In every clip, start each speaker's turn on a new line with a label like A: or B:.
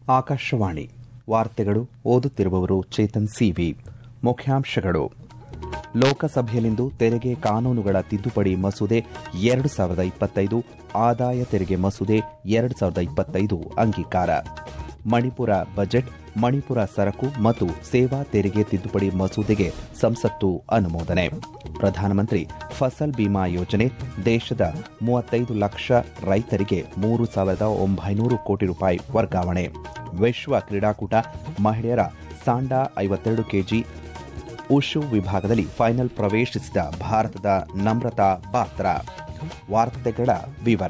A: ಆಕಾಶವಾಣಿ ವಾರ್ತೆಗಳು ಓದುತ್ತಿರುವವರು ಚೇತನ್ ಸಿವಿ ಮುಖ್ಯಾಂಶಗಳು ಲೋಕಸಭೆಯಲ್ಲಿಂದು ತೆರಿಗೆ ಕಾನೂನುಗಳ ತಿದ್ದುಪಡಿ ಮಸೂದೆ ಎರಡು ಸಾವಿರದ ಇಪ್ಪತ್ತೈದು ಆದಾಯ ತೆರಿಗೆ ಮಸೂದೆ ಎರಡು ಸಾವಿರದ ಇಪ್ಪತ್ತೈದು ಅಂಗೀಕಾರ ಮಣಿಪುರ ಬಜೆಟ್ ಮಣಿಪುರ ಸರಕು ಮತ್ತು ಸೇವಾ ತೆರಿಗೆ ತಿದ್ದುಪಡಿ ಮಸೂದೆಗೆ ಸಂಸತ್ತು ಅನುಮೋದನೆ ಪ್ರಧಾನಮಂತ್ರಿ ಫಸಲ್ ಬಿಮಾ ಯೋಜನೆ ದೇಶದ ಮೂವತ್ತೈದು ಲಕ್ಷ ರೈತರಿಗೆ ಮೂರು ಸಾವಿರದ ಒಂಬೈನೂರು ಕೋಟಿ ರೂಪಾಯಿ ವರ್ಗಾವಣೆ ವಿಶ್ವ ಕ್ರೀಡಾಕೂಟ ಮಹಿಳೆಯರ ಸಾಂಡಾ ಐವತ್ತೆರಡು ಕೆಜಿ ಉಶು ವಿಭಾಗದಲ್ಲಿ ಫೈನಲ್ ಪ್ರವೇಶಿಸಿದ ಭಾರತದ ನಮ್ರತಾ ಬಾತ್ರಾ ವಾರ್ತೆಗಳ ವಿವರ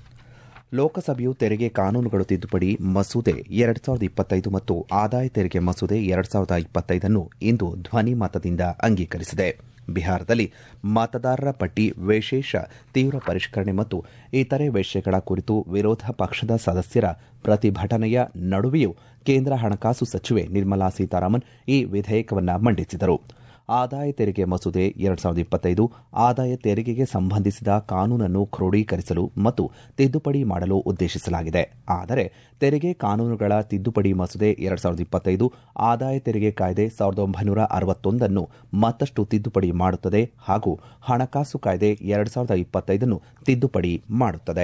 A: ಲೋಕಸಭೆಯು ತೆರಿಗೆ ಕಾನೂನುಗಳು ತಿದ್ದುಪಡಿ ಮಸೂದೆ ಎರಡ್ ಸಾವಿರದ ಇಪ್ಪತ್ತೈದು ಮತ್ತು ಆದಾಯ ತೆರಿಗೆ ಮಸೂದೆ ಎರಡ್ ಸಾವಿರದ ಇಪ್ಪತ್ತೈದನ್ನು ಇಂದು ಧ್ವನಿ ಮತದಿಂದ ಅಂಗೀಕರಿಸಿದೆ ಬಿಹಾರದಲ್ಲಿ ಮತದಾರರ ಪಟ್ಟಿ ವಿಶೇಷ ತೀವ್ರ ಪರಿಷ್ಕರಣೆ ಮತ್ತು ಇತರೆ ವಿಷಯಗಳ ಕುರಿತು ವಿರೋಧ ಪಕ್ಷದ ಸದಸ್ಯರ ಪ್ರತಿಭಟನೆಯ ನಡುವೆಯೂ ಕೇಂದ್ರ ಹಣಕಾಸು ಸಚಿವೆ ನಿರ್ಮಲಾ ಸೀತಾರಾಮನ್ ಈ ವಿಧೇಯಕವನ್ನು ಮಂಡಿಸಿದರು ಆದಾಯ ತೆರಿಗೆ ಮಸೂದೆ ಎರಡ್ ಸಾವಿರದ ಇಪ್ಪತ್ತೈದು ಆದಾಯ ತೆರಿಗೆಗೆ ಸಂಬಂಧಿಸಿದ ಕಾನೂನನ್ನು ಕ್ರೋಢೀಕರಿಸಲು ಮತ್ತು ತಿದ್ದುಪಡಿ ಮಾಡಲು ಉದ್ದೇಶಿಸಲಾಗಿದೆ ಆದರೆ ತೆರಿಗೆ ಕಾನೂನುಗಳ ತಿದ್ದುಪಡಿ ಮಸೂದೆ ಎರಡ್ ಸಾವಿರದ ಇಪ್ಪತ್ತೈದು ಆದಾಯ ತೆರಿಗೆ ಕಾಯ್ದೆ ಸಾವಿರದ ಒಂಬೈನೂರ ಅರವತ್ತೊಂದನ್ನು ಮತ್ತಷ್ಟು ತಿದ್ದುಪಡಿ ಮಾಡುತ್ತದೆ ಹಾಗೂ ಹಣಕಾಸು ಕಾಯ್ದೆ ಎರಡ್ ಸಾವಿರದ ಇಪ್ಪತ್ತೈದನ್ನು ತಿದ್ದುಪಡಿ ಮಾಡುತ್ತದೆ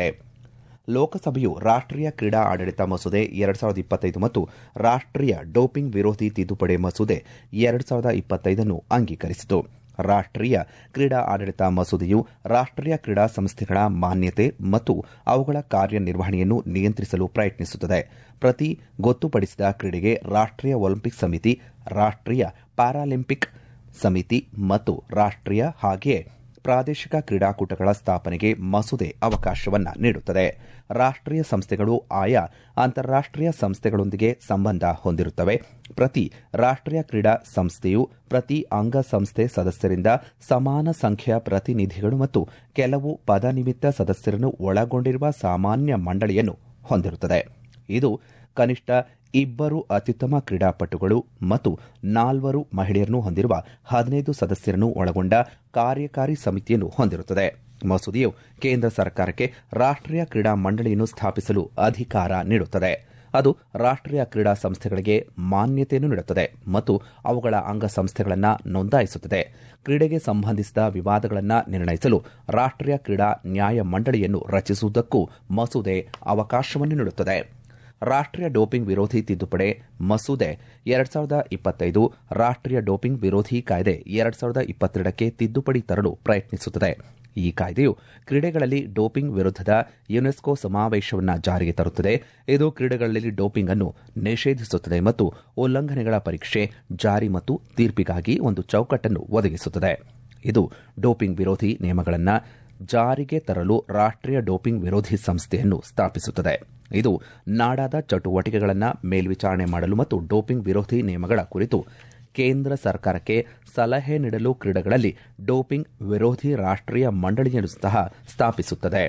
A: ಲೋಕಸಭೆಯು ರಾಷ್ಟೀಯ ಕ್ರೀಡಾ ಆಡಳಿತ ಮಸೂದೆ ಎರಡ್ ಸಾವಿರದ ಇಪ್ಪತ್ತೈದು ಮತ್ತು ರಾಷ್ಟೀಯ ಡೋಪಿಂಗ್ ವಿರೋಧಿ ತಿದ್ದುಪಡಿ ಮಸೂದೆ ಎರಡ್ ಸಾವಿರದ ಇಪ್ಪತ್ತೈದನ್ನು ಅಂಗೀಕರಿಸಿತು ರಾಷ್ಟೀಯ ಕ್ರೀಡಾ ಆಡಳಿತ ಮಸೂದೆಯು ರಾಷ್ಟೀಯ ಕ್ರೀಡಾ ಸಂಸ್ಥೆಗಳ ಮಾನ್ಯತೆ ಮತ್ತು ಅವುಗಳ ಕಾರ್ಯನಿರ್ವಹಣೆಯನ್ನು ನಿಯಂತ್ರಿಸಲು ಪ್ರಯತ್ನಿಸುತ್ತದೆ ಪ್ರತಿ ಗೊತ್ತುಪಡಿಸಿದ ಕ್ರೀಡೆಗೆ ರಾಷ್ಟೀಯ ಒಲಿಂಪಿಕ್ ಸಮಿತಿ ರಾಷ್ಟೀಯ ಪ್ಯಾರಾಲಿಂಪಿಕ್ ಸಮಿತಿ ಮತ್ತು ರಾಷ್ಟೀಯ ಹಾಗೆಯೇ ಪ್ರಾದೇಶಿಕ ಕ್ರೀಡಾಕೂಟಗಳ ಸ್ಥಾಪನೆಗೆ ಮಸೂದೆ ಅವಕಾಶವನ್ನ ನೀಡುತ್ತದೆ ರಾಷ್ಟೀಯ ಸಂಸ್ಥೆಗಳು ಆಯಾ ಅಂತಾರಾಷ್ಟೀಯ ಸಂಸ್ಥೆಗಳೊಂದಿಗೆ ಸಂಬಂಧ ಹೊಂದಿರುತ್ತವೆ ಪ್ರತಿ ರಾಷ್ಟೀಯ ಕ್ರೀಡಾ ಸಂಸ್ಥೆಯು ಪ್ರತಿ ಅಂಗಸಂಸ್ಥೆ ಸದಸ್ಯರಿಂದ ಸಮಾನ ಸಂಖ್ಯೆಯ ಪ್ರತಿನಿಧಿಗಳು ಮತ್ತು ಕೆಲವು ಪದನಿಮಿತ್ತ ಸದಸ್ಯರನ್ನು ಒಳಗೊಂಡಿರುವ ಸಾಮಾನ್ಯ ಮಂಡಳಿಯನ್ನು ಹೊಂದಿರುತ್ತದೆ ಇದು ಕನಿಷ್ಠ ಇಬ್ಬರು ಅತ್ಯುತ್ತಮ ಕ್ರೀಡಾಪಟುಗಳು ಮತ್ತು ನಾಲ್ವರು ಮಹಿಳೆಯರನ್ನು ಹೊಂದಿರುವ ಹದಿನೈದು ಸದಸ್ಯರನ್ನು ಒಳಗೊಂಡ ಕಾರ್ಯಕಾರಿ ಸಮಿತಿಯನ್ನು ಹೊಂದಿರುತ್ತದೆ ಮಸೂದೆಯು ಕೇಂದ್ರ ಸರ್ಕಾರಕ್ಕೆ ರಾಷ್ಟೀಯ ಕ್ರೀಡಾ ಮಂಡಳಿಯನ್ನು ಸ್ಥಾಪಿಸಲು ಅಧಿಕಾರ ನೀಡುತ್ತದೆ ಅದು ರಾಷ್ಟೀಯ ಕ್ರೀಡಾ ಸಂಸ್ಥೆಗಳಿಗೆ ಮಾನ್ಯತೆಯನ್ನು ನೀಡುತ್ತದೆ ಮತ್ತು ಅವುಗಳ ಅಂಗಸಂಸ್ಥೆಗಳನ್ನು ನೋಂದಾಯಿಸುತ್ತದೆ ಕ್ರೀಡೆಗೆ ಸಂಬಂಧಿಸಿದ ವಿವಾದಗಳನ್ನು ನಿರ್ಣಯಿಸಲು ರಾಷ್ಟೀಯ ಕ್ರೀಡಾ ನ್ಯಾಯ ಮಂಡಳಿಯನ್ನು ರಚಿಸುವುದಕ್ಕೂ ಮಸೂದೆ ಅವಕಾಶವನ್ನು ನೀಡುತ್ತದೆ ರಾಷ್ಟೀಯ ಡೋಪಿಂಗ್ ವಿರೋಧಿ ತಿದ್ದುಪಡಿ ಮಸೂದೆ ಎರಡ್ ಸಾವಿರದ ಇಪ್ಪತ್ತೈದು ರಾಷ್ಟೀಯ ಡೋಪಿಂಗ್ ವಿರೋಧಿ ಕಾಯ್ದೆ ಎರಡ್ ಸಾವಿರದ ಇಪ್ಪತ್ತೆರಡಕ್ಕೆ ತಿದ್ದುಪಡಿ ತರಲು ಪ್ರಯತ್ನಿಸುತ್ತದೆ ಈ ಕಾಯ್ದೆಯು ಕ್ರೀಡೆಗಳಲ್ಲಿ ಡೋಪಿಂಗ್ ವಿರುದ್ಧದ ಯುನೆಸ್ಕೋ ಸಮಾವೇಶವನ್ನು ಜಾರಿಗೆ ತರುತ್ತದೆ ಇದು ಕ್ರೀಡೆಗಳಲ್ಲಿ ಡೋಪಿಂಗ್ ಅನ್ನು ನಿಷೇಧಿಸುತ್ತದೆ ಮತ್ತು ಉಲ್ಲಂಘನೆಗಳ ಪರೀಕ್ಷೆ ಜಾರಿ ಮತ್ತು ತೀರ್ಪಿಗಾಗಿ ಒಂದು ಚೌಕಟ್ಟನ್ನು ಒದಗಿಸುತ್ತದೆ ಇದು ಡೋಪಿಂಗ್ ವಿರೋಧಿ ನಿಯಮಗಳನ್ನು ಜಾರಿಗೆ ತರಲು ರಾಷ್ಟೀಯ ಡೋಪಿಂಗ್ ವಿರೋಧಿ ಸಂಸ್ಥೆಯನ್ನು ಸ್ಥಾಪಿಸುತ್ತದೆ ಇದು ನಾಡಾದ ಚಟುವಟಿಕೆಗಳನ್ನು ಮೇಲ್ವಿಚಾರಣೆ ಮಾಡಲು ಮತ್ತು ಡೋಪಿಂಗ್ ವಿರೋಧಿ ನಿಯಮಗಳ ಕುರಿತು ಕೇಂದ್ರ ಸರ್ಕಾರಕ್ಕೆ ಸಲಹೆ ನೀಡಲು ಕ್ರೀಡೆಗಳಲ್ಲಿ ಡೋಪಿಂಗ್ ವಿರೋಧಿ ರಾಷ್ಟೀಯ ಮಂಡಳಿಯನ್ನು ಸಹ ಸ್ಥಾಪಿಸುತ್ತದೆ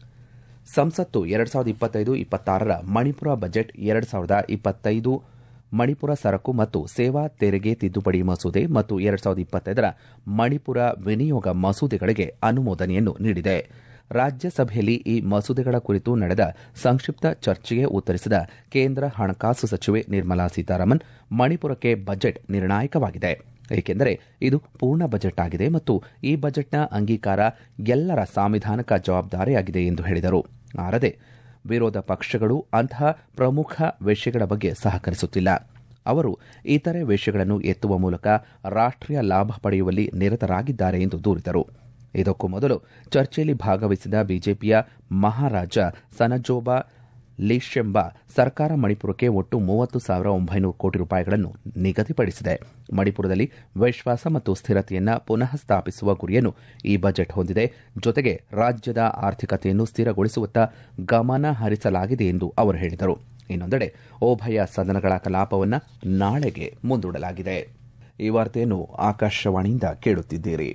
A: ಸಂಸತ್ತು ಎರಡ್ ಸಾವಿರದ ಇಪ್ಪತ್ತೈದು ಇಪ್ಪತ್ತಾರರ ಮಣಿಪುರ ಬಜೆಟ್ ಎರಡ್ ಸಾವಿರದ ಇಪ್ಪತ್ತೈದು ಮಣಿಪುರ ಸರಕು ಮತ್ತು ಸೇವಾ ತೆರಿಗೆ ತಿದ್ದುಪಡಿ ಮಸೂದೆ ಮತ್ತು ಎರಡ್ ಸಾವಿರದ ಇಪ್ಪತ್ತೈದರ ಮಣಿಪುರ ವಿನಿಯೋಗ ಮಸೂದೆಗಳಿಗೆ ಅನುಮೋದನೆಯನ್ನು ನೀಡಿದೆ ರಾಜ್ಯಸಭೆಯಲ್ಲಿ ಈ ಮಸೂದೆಗಳ ಕುರಿತು ನಡೆದ ಸಂಕ್ಷಿಪ್ತ ಚರ್ಚೆಗೆ ಉತ್ತರಿಸಿದ ಕೇಂದ್ರ ಹಣಕಾಸು ಸಚಿವೆ ನಿರ್ಮಲಾ ಸೀತಾರಾಮನ್ ಮಣಿಪುರಕ್ಕೆ ಬಜೆಟ್ ನಿರ್ಣಾಯಕವಾಗಿದೆ ಏಕೆಂದರೆ ಇದು ಪೂರ್ಣ ಬಜೆಟ್ ಆಗಿದೆ ಮತ್ತು ಈ ಬಜೆಟ್ನ ಅಂಗೀಕಾರ ಎಲ್ಲರ ಸಾಂವಿಧಾನಿಕ ಜವಾಬ್ದಾರಿಯಾಗಿದೆ ಎಂದು ಹೇಳಿದರು ಆದರೆ ವಿರೋಧ ಪಕ್ಷಗಳು ಅಂತಹ ಪ್ರಮುಖ ವಿಷಯಗಳ ಬಗ್ಗೆ ಸಹಕರಿಸುತ್ತಿಲ್ಲ ಅವರು ಇತರೆ ವಿಷಯಗಳನ್ನು ಎತ್ತುವ ಮೂಲಕ ರಾಷ್ಟೀಯ ಲಾಭ ಪಡೆಯುವಲ್ಲಿ ನಿರತರಾಗಿದ್ದಾರೆ ಎಂದು ದೂರಿದರು ಇದಕ್ಕೂ ಮೊದಲು ಚರ್ಚೆಯಲ್ಲಿ ಭಾಗವಹಿಸಿದ ಬಿಜೆಪಿಯ ಮಹಾರಾಜ ಸನಜೋಬಾ ಲಿಶೆಂಬ ಸರ್ಕಾರ ಮಣಿಪುರಕ್ಕೆ ಒಟ್ಟು ಮೂವತ್ತು ಸಾವಿರ ಒಂಬೈನೂರು ಕೋಟಿ ರೂಪಾಯಿಗಳನ್ನು ನಿಗದಿಪಡಿಸಿದೆ ಮಣಿಪುರದಲ್ಲಿ ವಿಶ್ವಾಸ ಮತ್ತು ಸ್ಥಿರತೆಯನ್ನು ಪುನಃ ಸ್ಥಾಪಿಸುವ ಗುರಿಯನ್ನು ಈ ಬಜೆಟ್ ಹೊಂದಿದೆ ಜೊತೆಗೆ ರಾಜ್ಯದ ಆರ್ಥಿಕತೆಯನ್ನು ಸ್ಥಿರಗೊಳಿಸುವತ್ತ ಗಮನ ಹರಿಸಲಾಗಿದೆ ಎಂದು ಅವರು ಹೇಳಿದರು ಇನ್ನೊಂದೆಡೆ ಉಭಯ ಸದನಗಳ ಕಲಾಪವನ್ನು ನಾಳೆಗೆ ಮುಂದೂಡಲಾಗಿದೆ ಈ ವಾರ್ತೆಯನ್ನು ಆಕಾಶವಾಣಿಯಿಂದ ಕೇಳುತ್ತಿದ್ದೀರಿ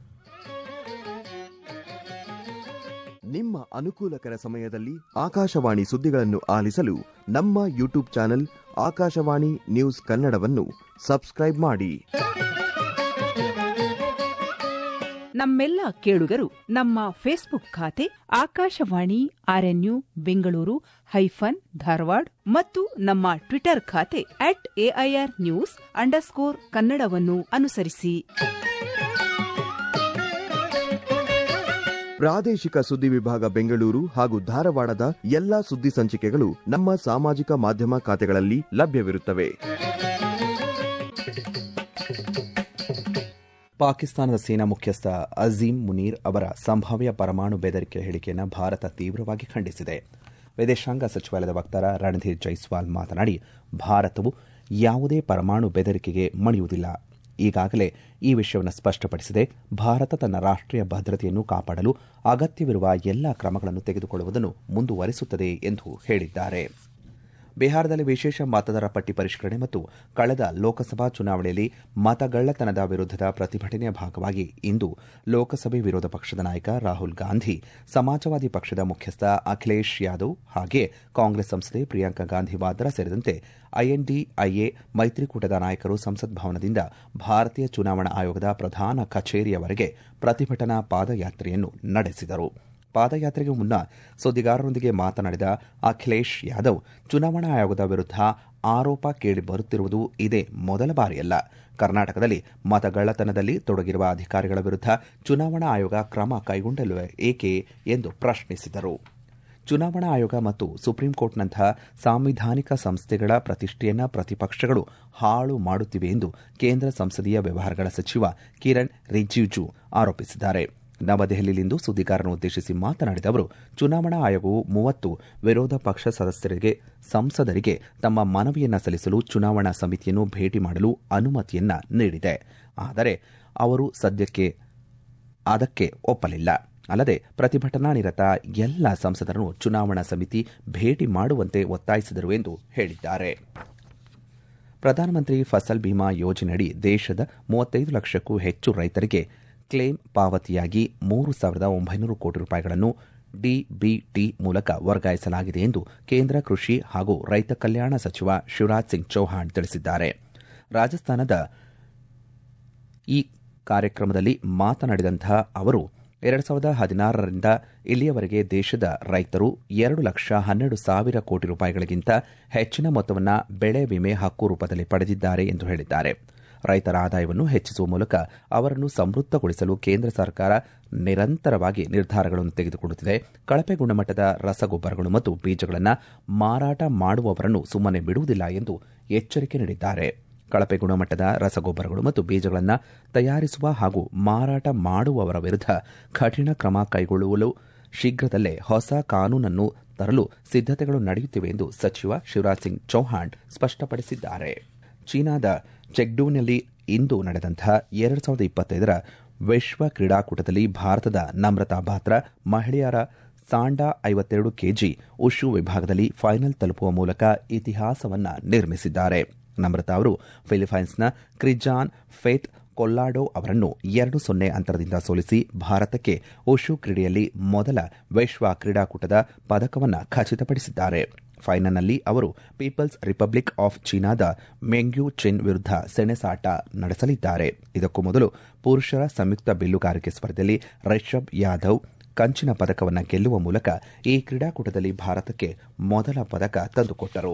B: ನಿಮ್ಮ ಅನುಕೂಲಕರ ಸಮಯದಲ್ಲಿ ಆಕಾಶವಾಣಿ ಸುದ್ದಿಗಳನ್ನು ಆಲಿಸಲು ನಮ್ಮ ಯೂಟ್ಯೂಬ್ ಚಾನೆಲ್ ಆಕಾಶವಾಣಿ ನ್ಯೂಸ್ ಕನ್ನಡವನ್ನು ಸಬ್ಸ್ಕ್ರೈಬ್ ಮಾಡಿ
C: ನಮ್ಮೆಲ್ಲ ಕೇಳುಗರು ನಮ್ಮ ಫೇಸ್ಬುಕ್ ಖಾತೆ ಆಕಾಶವಾಣಿ ಆರ್ಎನ್ಯು ಬೆಂಗಳೂರು ಹೈಫನ್ ಧಾರವಾಡ ಮತ್ತು ನಮ್ಮ ಟ್ವಿಟರ್ ಖಾತೆ ಅಟ್ ಎಐಆರ್ ನ್ಯೂಸ್ ಅಂಡರ್ಸ್ಕೋರ್ ಕನ್ನಡವನ್ನು ಅನುಸರಿಸಿ
B: ಪ್ರಾದೇಶಿಕ ಸುದ್ದಿ ವಿಭಾಗ ಬೆಂಗಳೂರು ಹಾಗೂ ಧಾರವಾಡದ ಎಲ್ಲಾ ಸುದ್ದಿ ಸಂಚಿಕೆಗಳು ನಮ್ಮ ಸಾಮಾಜಿಕ ಮಾಧ್ಯಮ ಖಾತೆಗಳಲ್ಲಿ ಲಭ್ಯವಿರುತ್ತವೆ
A: ಪಾಕಿಸ್ತಾನದ ಸೇನಾ ಮುಖ್ಯಸ್ಥ ಅಜೀಂ ಮುನೀರ್ ಅವರ ಸಂಭಾವ್ಯ ಪರಮಾಣು ಬೆದರಿಕೆ ಹೇಳಿಕೆಯನ್ನು ಭಾರತ ತೀವ್ರವಾಗಿ ಖಂಡಿಸಿದೆ ವಿದೇಶಾಂಗ ಸಚಿವಾಲಯದ ವಕ್ತಾರ ರಣಧೀರ್ ಜೈಸ್ವಾಲ್ ಮಾತನಾಡಿ ಭಾರತವು ಯಾವುದೇ ಪರಮಾಣು ಬೆದರಿಕೆಗೆ ಮಣಿಯುವುದಿಲ್ಲ ಈಗಾಗಲೇ ಈ ವಿಷಯವನ್ನು ಸ್ಪಷ್ಟಪಡಿಸಿದೆ ಭಾರತ ತನ್ನ ರಾಷ್ಟೀಯ ಭದ್ರತೆಯನ್ನು ಕಾಪಾಡಲು ಅಗತ್ಯವಿರುವ ಎಲ್ಲ ಕ್ರಮಗಳನ್ನು ತೆಗೆದುಕೊಳ್ಳುವುದನ್ನು ಮುಂದುವರಿಸುತ್ತದೆ ಎಂದು ಹೇಳಿದ್ದಾರೆ ಬಿಹಾರದಲ್ಲಿ ವಿಶೇಷ ಮತದಾರ ಪಟ್ಟಿ ಪರಿಷ್ಕರಣೆ ಮತ್ತು ಕಳೆದ ಲೋಕಸಭಾ ಚುನಾವಣೆಯಲ್ಲಿ ಮತಗಳ್ಳತನದ ವಿರುದ್ಧದ ಪ್ರತಿಭಟನೆಯ ಭಾಗವಾಗಿ ಇಂದು ಲೋಕಸಭೆ ವಿರೋಧ ಪಕ್ಷದ ನಾಯಕ ರಾಹುಲ್ ಗಾಂಧಿ ಸಮಾಜವಾದಿ ಪಕ್ಷದ ಮುಖ್ಯಸ್ಥ ಅಖಿಲೇಶ್ ಯಾದವ್ ಹಾಗೆ ಕಾಂಗ್ರೆಸ್ ಸಂಸದೆ ಪ್ರಿಯಾಂಕಾ ಗಾಂಧಿ ವಾದ್ರಾ ಸೇರಿದಂತೆ ಐಎನ್ಡಿಐಎ ಮೈತ್ರಿಕೂಟದ ನಾಯಕರು ಸಂಸತ್ ಭವನದಿಂದ ಭಾರತೀಯ ಚುನಾವಣಾ ಆಯೋಗದ ಪ್ರಧಾನ ಕಚೇರಿಯವರೆಗೆ ಪ್ರತಿಭಟನಾ ಪಾದಯಾತ್ರೆಯನ್ನು ನಡೆಸಿದರು ಪಾದಯಾತ್ರೆಗೆ ಮುನ್ನ ಸುದ್ದಿಗಾರರೊಂದಿಗೆ ಮಾತನಾಡಿದ ಅಖಿಲೇಶ್ ಯಾದವ್ ಚುನಾವಣಾ ಆಯೋಗದ ವಿರುದ್ಧ ಆರೋಪ ಕೇಳಿ ಬರುತ್ತಿರುವುದು ಇದೇ ಮೊದಲ ಬಾರಿಯಲ್ಲ ಕರ್ನಾಟಕದಲ್ಲಿ ಮತಗಳ್ಳತನದಲ್ಲಿ ತೊಡಗಿರುವ ಅಧಿಕಾರಿಗಳ ವಿರುದ್ಧ ಚುನಾವಣಾ ಆಯೋಗ ಕ್ರಮ ಕೈಗೊಂಡಲ್ಲವೇ ಏಕೆ ಎಂದು ಪ್ರಶ್ನಿಸಿದರು ಚುನಾವಣಾ ಆಯೋಗ ಮತ್ತು ಸುಪ್ರೀಂ ಕೋರ್ಟ್ನಂತಹ ಸಾಂವಿಧಾನಿಕ ಸಂಸ್ಥೆಗಳ ಪ್ರತಿಷ್ಠೆಯನ್ನ ಪ್ರತಿಪಕ್ಷಗಳು ಹಾಳು ಮಾಡುತ್ತಿವೆ ಎಂದು ಕೇಂದ್ರ ಸಂಸದೀಯ ವ್ಯವಹಾರಗಳ ಸಚಿವ ಕಿರಣ್ ರಿಜಿಜು ಆರೋಪಿಸಿದ್ದಾರೆ ನವದೆಹಲಿಯಲ್ಲಿಂದು ಸುದ್ದಿಗಾರರನ್ನು ಉದ್ದೇಶಿಸಿ ಮಾತನಾಡಿದ ಅವರು ಚುನಾವಣಾ ಆಯೋಗವು ಮೂವತ್ತು ವಿರೋಧ ಪಕ್ಷ ಸದಸ್ಯರಿಗೆ ಸಂಸದರಿಗೆ ತಮ್ಮ ಮನವಿಯನ್ನ ಸಲ್ಲಿಸಲು ಚುನಾವಣಾ ಸಮಿತಿಯನ್ನು ಭೇಟಿ ಮಾಡಲು ಅನುಮತಿಯನ್ನ ನೀಡಿದೆ ಆದರೆ ಅವರು ಸದ್ಯಕ್ಕೆ ಅದಕ್ಕೆ ಒಪ್ಪಲಿಲ್ಲ ಅಲ್ಲದೆ ಪ್ರತಿಭಟನಾ ನಿರತ ಎಲ್ಲ ಸಂಸದರನ್ನು ಚುನಾವಣಾ ಸಮಿತಿ ಭೇಟಿ ಮಾಡುವಂತೆ ಒತ್ತಾಯಿಸಿದರು ಎಂದು ಹೇಳಿದ್ದಾರೆ ಪ್ರಧಾನಮಂತ್ರಿ ಫಸಲ್ ಬಿಮಾ ಯೋಜನೆಯಡಿ ದೇಶದ ಮೂವತ್ತೈದು ಲಕ್ಷಕ್ಕೂ ಹೆಚ್ಚು ರೈತರಿಗೆ ಕ್ಲೇಮ್ ಪಾವತಿಯಾಗಿ ಮೂರು ಸಾವಿರದ ಒಂಬೈನೂರು ಕೋಟಿ ರೂಪಾಯಿಗಳನ್ನು ಡಿಬಿಟಿ ಮೂಲಕ ವರ್ಗಾಯಿಸಲಾಗಿದೆ ಎಂದು ಕೇಂದ್ರ ಕೃಷಿ ಹಾಗೂ ರೈತ ಕಲ್ಯಾಣ ಸಚಿವ ಶಿವರಾಜ್ ಸಿಂಗ್ ಚೌಹಾಣ್ ತಿಳಿಸಿದ್ದಾರೆ ರಾಜಸ್ಥಾನದ ಈ ಕಾರ್ಯಕ್ರಮದಲ್ಲಿ ಮಾತನಾಡಿದಂತಹ ಅವರು ಎರಡು ಸಾವಿರದ ಹದಿನಾರರಿಂದ ಇಲ್ಲಿಯವರೆಗೆ ದೇಶದ ರೈತರು ಎರಡು ಲಕ್ಷ ಹನ್ನೆರಡು ಸಾವಿರ ಕೋಟಿ ರೂಪಾಯಿಗಳಿಗಿಂತ ಹೆಚ್ಚಿನ ಮೊತ್ತವನ್ನು ಬೆಳೆ ವಿಮೆ ಹಕ್ಕು ರೂಪದಲ್ಲಿ ಪಡೆದಿದ್ದಾರೆ ಎಂದು ಹೇಳಿದ್ದಾರೆ ರೈತರ ಆದಾಯವನ್ನು ಹೆಚ್ಚಿಸುವ ಮೂಲಕ ಅವರನ್ನು ಸಮೃದ್ಧಗೊಳಿಸಲು ಕೇಂದ್ರ ಸರ್ಕಾರ ನಿರಂತರವಾಗಿ ನಿರ್ಧಾರಗಳನ್ನು ತೆಗೆದುಕೊಳ್ಳುತ್ತಿದೆ ಕಳಪೆ ಗುಣಮಟ್ಟದ ರಸಗೊಬ್ಬರಗಳು ಮತ್ತು ಬೀಜಗಳನ್ನು ಮಾರಾಟ ಮಾಡುವವರನ್ನು ಸುಮ್ಮನೆ ಬಿಡುವುದಿಲ್ಲ ಎಂದು ಎಚ್ಚರಿಕೆ ನೀಡಿದ್ದಾರೆ ಕಳಪೆ ಗುಣಮಟ್ಟದ ರಸಗೊಬ್ಬರಗಳು ಮತ್ತು ಬೀಜಗಳನ್ನು ತಯಾರಿಸುವ ಹಾಗೂ ಮಾರಾಟ ಮಾಡುವವರ ವಿರುದ್ಧ ಕಠಿಣ ಕ್ರಮ ಕೈಗೊಳ್ಳಲು ಶೀಘ್ರದಲ್ಲೇ ಹೊಸ ಕಾನೂನನ್ನು ತರಲು ಸಿದ್ದತೆಗಳು ನಡೆಯುತ್ತಿವೆ ಎಂದು ಸಚಿವ ಶಿವರಾಜ್ ಸಿಂಗ್ ಚೌಹಾಣ್ ಸ್ಪಷ್ಟಪಡಿಸಿದ್ದಾರೆ ಚೀನಾದ ಚೆಕ್ಡೂನಲ್ಲಿ ಇಂದು ನಡೆದಂತಹ ಎರಡು ಸಾವಿರದ ಇಪ್ಪತ್ತೈದರ ವಿಶ್ವ ಕ್ರೀಡಾಕೂಟದಲ್ಲಿ ಭಾರತದ ನಮ್ರತಾ ಬಾತ್ರ ಮಹಿಳೆಯರ ಸಾಂಡಾ ಐವತ್ತೆರಡು ಕೆಜಿ ಉಷು ವಿಭಾಗದಲ್ಲಿ ಫೈನಲ್ ತಲುಪುವ ಮೂಲಕ ಇತಿಹಾಸವನ್ನ ನಿರ್ಮಿಸಿದ್ದಾರೆ ನಮ್ರತಾ ಅವರು ಫಿಲಿಪೈನ್ಸ್ನ ಕ್ರಿಜಾನ್ ಫೇತ್ ಕೊಲ್ಲಾಡೋ ಅವರನ್ನು ಎರಡು ಸೊನ್ನೆ ಅಂತರದಿಂದ ಸೋಲಿಸಿ ಭಾರತಕ್ಕೆ ಉಷು ಕ್ರೀಡೆಯಲ್ಲಿ ಮೊದಲ ವಿಶ್ವ ಕ್ರೀಡಾಕೂಟದ ಪದಕವನ್ನು ಖಚಿತಪಡಿಸಿದ್ದಾರೆ ಫೈನಲ್ನಲ್ಲಿ ಅವರು ಪೀಪಲ್ಸ್ ರಿಪಬ್ಲಿಕ್ ಆಫ್ ಚೀನಾದ ಮೆಂಗ್ಯೂ ಚಿನ್ ವಿರುದ್ಧ ಸೆಣಸಾಟ ನಡೆಸಲಿದ್ದಾರೆ ಇದಕ್ಕೂ ಮೊದಲು ಪುರುಷರ ಸಂಯುಕ್ತ ಬಿಲ್ಲುಗಾರಿಕೆ ಸ್ಪರ್ಧೆಯಲ್ಲಿ ರಿಷಬ್ ಯಾದವ್ ಕಂಚಿನ ಪದಕವನ್ನು ಗೆಲ್ಲುವ ಮೂಲಕ ಈ ಕ್ರೀಡಾಕೂಟದಲ್ಲಿ ಭಾರತಕ್ಕೆ ಮೊದಲ ಪದಕ ತಂದುಕೊಟ್ಟರು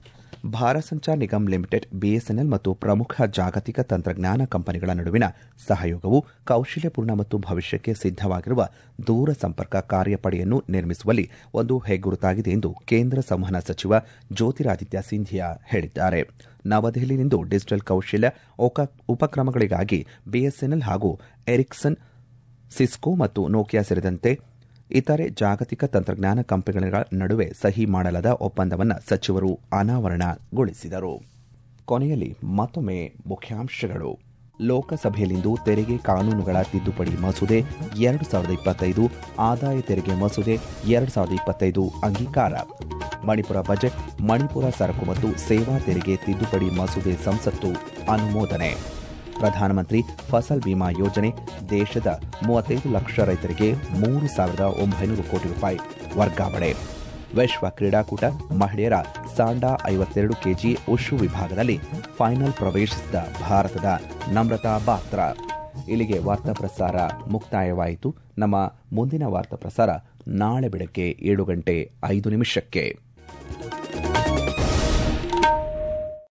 A: ಭಾರತ್ ಸಂಚಾರ್ ನಿಗಮ್ ಲಿಮಿಟೆಡ್ ಬಿಎಸ್ಎನ್ಎಲ್ ಮತ್ತು ಪ್ರಮುಖ ಜಾಗತಿಕ ತಂತ್ರಜ್ಞಾನ ಕಂಪನಿಗಳ ನಡುವಿನ ಸಹಯೋಗವು ಕೌಶಲ್ಯಪೂರ್ಣ ಮತ್ತು ಭವಿಷ್ಯಕ್ಕೆ ಸಿದ್ದವಾಗಿರುವ ದೂರ ಸಂಪರ್ಕ ಕಾರ್ಯಪಡೆಯನ್ನು ನಿರ್ಮಿಸುವಲ್ಲಿ ಒಂದು ಹೆಗ್ಗುರುತಾಗಿದೆ ಎಂದು ಕೇಂದ್ರ ಸಂವಹನ ಸಚಿವ ಜ್ಯೋತಿರಾದಿತ್ಯ ಸಿಂಧಿಯಾ ಹೇಳಿದ್ದಾರೆ ನವದೆಹಲಿಯಲ್ಲಿಂದು ಡಿಜಿಟಲ್ ಕೌಶಲ್ಯ ಉಪಕ್ರಮಗಳಿಗಾಗಿ ಬಿಎಸ್ಎನ್ಎಲ್ ಹಾಗೂ ಎರಿಕ್ಸನ್ ಸಿಸ್ಕೋ ಮತ್ತು ನೋಕಿಯಾ ಸೇರಿದಂತೆ ಇತರೆ ಜಾಗತಿಕ ತಂತ್ರಜ್ಞಾನ ಕಂಪನಿಗಳ ನಡುವೆ ಸಹಿ ಮಾಡಲಾದ ಒಪ್ಪಂದವನ್ನು ಸಚಿವರು ಅನಾವರಣಗೊಳಿಸಿದರು ಕೊನೆಯಲ್ಲಿ ಮತ್ತೊಮ್ಮೆ ಮುಖ್ಯಾಂಶಗಳು ಲೋಕಸಭೆಯಲ್ಲಿಂದು ತೆರಿಗೆ ಕಾನೂನುಗಳ ತಿದ್ದುಪಡಿ ಮಸೂದೆ ಎರಡು ಸಾವಿರದ ಇಪ್ಪತ್ತೈದು ಆದಾಯ ತೆರಿಗೆ ಮಸೂದೆ ಎರಡು ಸಾವಿರದ ಇಪ್ಪತ್ತೈದು ಅಂಗೀಕಾರ ಮಣಿಪುರ ಬಜೆಟ್ ಮಣಿಪುರ ಸರಕು ಮತ್ತು ಸೇವಾ ತೆರಿಗೆ ತಿದ್ದುಪಡಿ ಮಸೂದೆ ಸಂಸತ್ತು ಅನುಮೋದನೆ ಪ್ರಧಾನಮಂತ್ರಿ ಫಸಲ್ ಬಿಮಾ ಯೋಜನೆ ದೇಶದ ಮೂವತ್ತೈದು ಲಕ್ಷ ರೈತರಿಗೆ ಮೂರು ಸಾವಿರದ ಒಂಬೈನೂರು ಕೋಟಿ ರೂಪಾಯಿ ವರ್ಗಾವಣೆ ವಿಶ್ವ ಕ್ರೀಡಾಕೂಟ ಮಹಿಳೆಯರ ಸಾಂಡಾ ಐವತ್ತೆರಡು ಕೆಜಿ ಉಷು ವಿಭಾಗದಲ್ಲಿ ಫೈನಲ್ ಪ್ರವೇಶಿಸಿದ ಭಾರತದ ನಮ್ರತಾ ಬಾತ್ರಾ ಇಲ್ಲಿಗೆ ವಾರ್ತಾ ಪ್ರಸಾರ ಮುಕ್ತಾಯವಾಯಿತು ನಮ್ಮ ಮುಂದಿನ ವಾರ್ತಾ ಪ್ರಸಾರ ನಾಳೆ ಬೆಳಗ್ಗೆ ಏಳು ಗಂಟೆ ಐದು ನಿಮಿಷಕ್ಕೆ